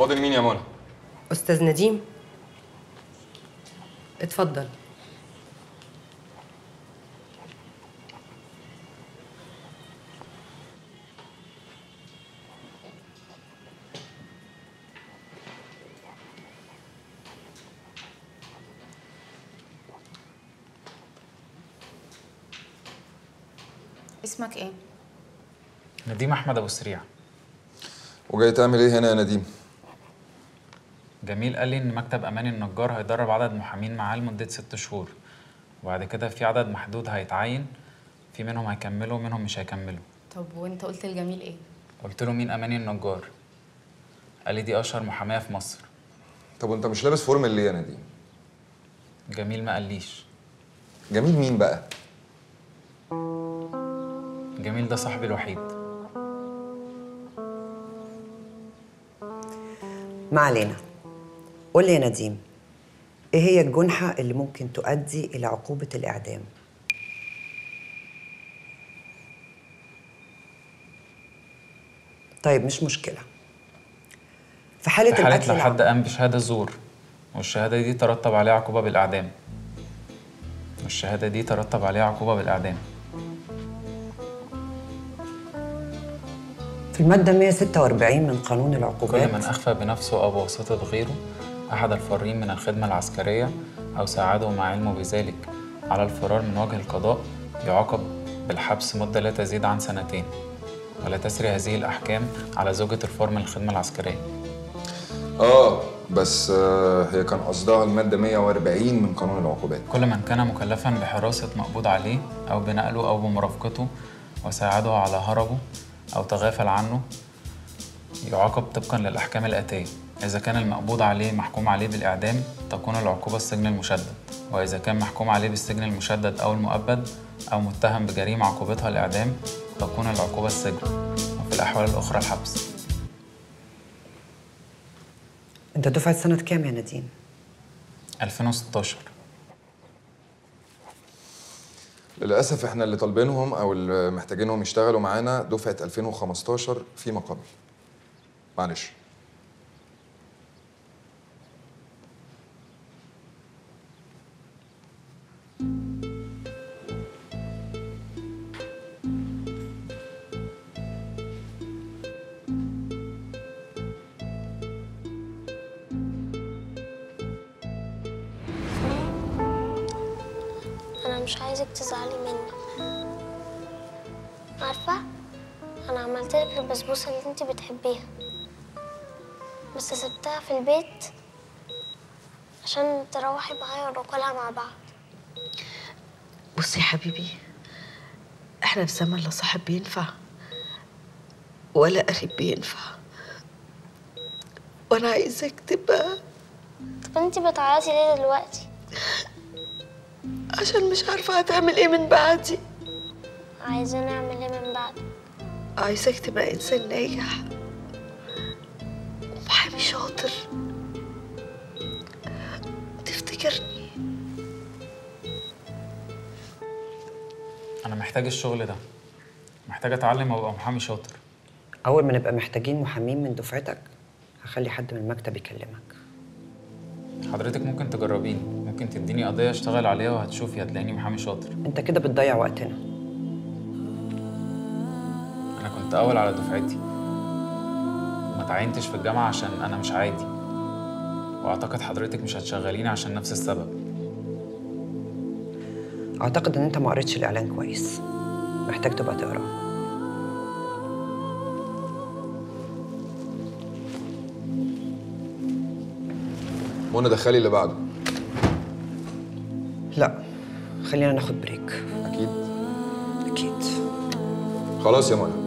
فاضل مين يا منى استاذ نديم اتفضل اسمك ايه؟ نديم احمد ابو سريع وجاي تعمل ايه هنا يا نديم جميل قال لي ان مكتب امان النجار هيدرب عدد محامين معاه لمده ست شهور وبعد كده في عدد محدود هيتعين في منهم هيكملوا ومنهم مش هيكملوا طب وانت قلت لجميل ايه؟ قلت له مين اماني النجار قال لي دي اشهر محاميه في مصر طب وانت مش لابس فورمال ليه يا نديم جميل ما قاليش جميل مين بقى جميل ده صاحبي الوحيد ما علينا قول لي يا نديم ايه هي الجنحة اللي ممكن تؤدي إلى عقوبة الإعدام؟ طيب مش مشكلة في حالة, في حالة القتل لو العمد- حد قام بشهادة زور والشهادة دي ترتب عليها عقوبة بالإعدام والشهادة دي ترتب عليها عقوبة بالإعدام في المادة 146 من قانون كل العقوبات من أخفى بنفسه أو بواسطة غيره أحد الفارين من الخدمة العسكرية أو ساعده مع علمه بذلك على الفرار من وجه القضاء يعاقب بالحبس مدة لا تزيد عن سنتين ولا تسري هذه الأحكام على زوجة الفار من الخدمة العسكرية اه بس آه هي كان قصدها الماده 140 من قانون العقوبات كل من كان مكلفا بحراسة مقبوض عليه أو بنقله أو بمرافقته وساعده على هربه أو تغافل عنه يعاقب طبقا للأحكام الآتية إذا كان المقبوض عليه محكوم عليه بالإعدام تكون العقوبة السجن المشدد وإذا كان محكوم عليه بالسجن المشدد أو المؤبد أو متهم بجريمة عقوبتها الإعدام تكون العقوبة السجن وفي الأحوال الأخرى الحبس أنت دفعة سنة كام يا نديم؟ 2016 للاسف احنا اللي طالبينهم او اللي محتاجينهم يشتغلوا معانا دفعه 2015 فيما قبل معلش انا مش عايزك تزعلي مني عارفه انا عملت لك البسبوسه اللي انت بتحبيها بس سبتها في البيت عشان تروحي معايا وناكلها مع بعض بصي يا حبيبي احنا في زمن لا صاحب بينفع ولا قريب بينفع وانا عايزك تبقى طب انت بتعيطي ليه دلوقتي عشان مش عارفه هتعمل ايه من بعدي عايزه نعمل ايه من بعد عايزك تبقى انسان ناجح ومحامي شاطر تفتكرني أنا محتاج الشغل ده محتاج أتعلم وأبقى محامي شاطر أول ما نبقى محتاجين محامين من دفعتك هخلي حد من المكتب يكلمك حضرتك ممكن تجربيني ممكن تديني قضية اشتغل عليها وهتشوفي هتلاقيني محامي شاطر أنت كده بتضيع وقتنا أنا كنت أول على دفعتي ما تعينتش في الجامعة عشان أنا مش عادي وأعتقد حضرتك مش هتشغليني عشان نفس السبب أعتقد إن أنت ما قريتش الإعلان كويس محتاج تبقى تقراه منى دخلي اللي بعده لا خلينا ناخد بريك اكيد أكيد خلاص يا منى